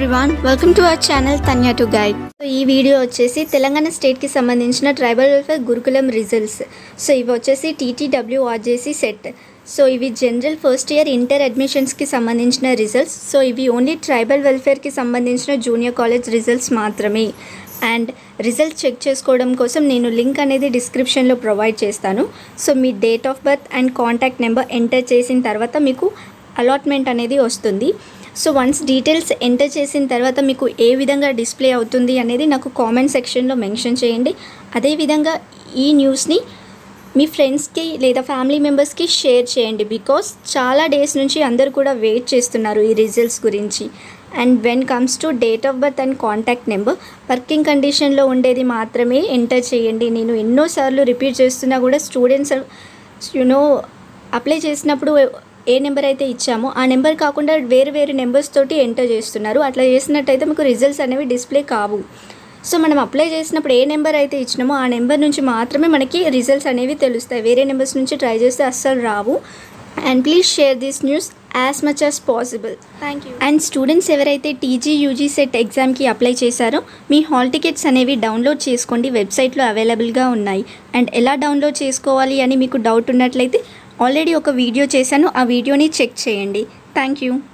everyone welcome to our channel Tanya to guide so ఈ video వచ్చేసి తెలంగాణ స్టేట్కి సంబంధించిన tribal welfare Gurukulam results so ఇవి వచ్చేసి టీటీడబ్ల్యూ ఆర్జేసీ సెట్ సో ఇవి జనరల్ ఫస్ట్ ఇయర్ ఇంటర్ అడ్మిషన్స్కి సంబంధించిన రిజల్ట్స్ సో ఇవి ఓన్లీ ట్రైబల్ వెల్ఫేర్కి సంబంధించిన జూనియర్ కాలేజ్ రిజల్ట్స్ మాత్రమే అండ్ రిజల్ట్ చెక్ చేసుకోవడం కోసం నేను లింక్ అనేది డిస్క్రిప్షన్లో ప్రొవైడ్ చేస్తాను సో మీ date of birth and contact number enter చేసిన తర్వాత మీకు అలాట్మెంట్ అనేది వస్తుంది సో వన్స్ డీటెయిల్స్ ఎంటర్ చేసిన తర్వాత మీకు ఏ విధంగా డిస్ప్లే అవుతుంది అనేది నాకు కామెంట్ సెక్షన్లో మెన్షన్ చేయండి అదేవిధంగా ఈ న్యూస్ని మీ ఫ్రెండ్స్కి లేదా ఫ్యామిలీ మెంబర్స్కి షేర్ చేయండి బికాస్ చాలా డేస్ నుంచి అందరూ కూడా వెయిట్ చేస్తున్నారు ఈ రిజల్ట్స్ గురించి and when comes to date of birth and contact number working కండిషన్లో ఉండేది మాత్రమే ఎంటర్ చేయండి నేను ఎన్నోసార్లు రిపీట్ చేస్తున్నా కూడా స్టూడెంట్స్ యునో అప్లై చేసినప్పుడు ఏ నెంబర్ అయితే ఇచ్చామో ఆ నెంబర్ కాకుండా వేరు వేరు నెంబర్స్ తోటి ఎంటర్ చేస్తున్నారు అట్లా చేసినట్టయితే మీకు రిజల్ట్స్ అనేవి డిస్ప్లే కావు సో మనం అప్లై చేసినప్పుడు ఏ నెంబర్ అయితే ఇచ్చినామో ఆ నెంబర్ నుంచి మాత్రమే మనకి రిజల్ట్స్ అనేవి తెలుస్తాయి వేరే నెంబర్స్ నుంచి ట్రై చేస్తే అస్సలు రావు and please share this news as much as possible thank you and students ఎవరైతే టీజీ యూజీ సెట్ ఎగ్జామ్కి అప్లై చేశారో మీ హాల్ టికెట్స్ అనేవి డౌన్లోడ్ చేసుకోండి వెబ్సైట్లో అవైలబుల్గా ఉన్నాయి అండ్ ఎలా డౌన్లోడ్ చేసుకోవాలి అని మీకు డౌట్ ఉన్నట్లయితే ఆల్రెడీ ఒక వీడియో చేశాను ఆ వీడియోని చెక్ చేయండి థ్యాంక్ యూ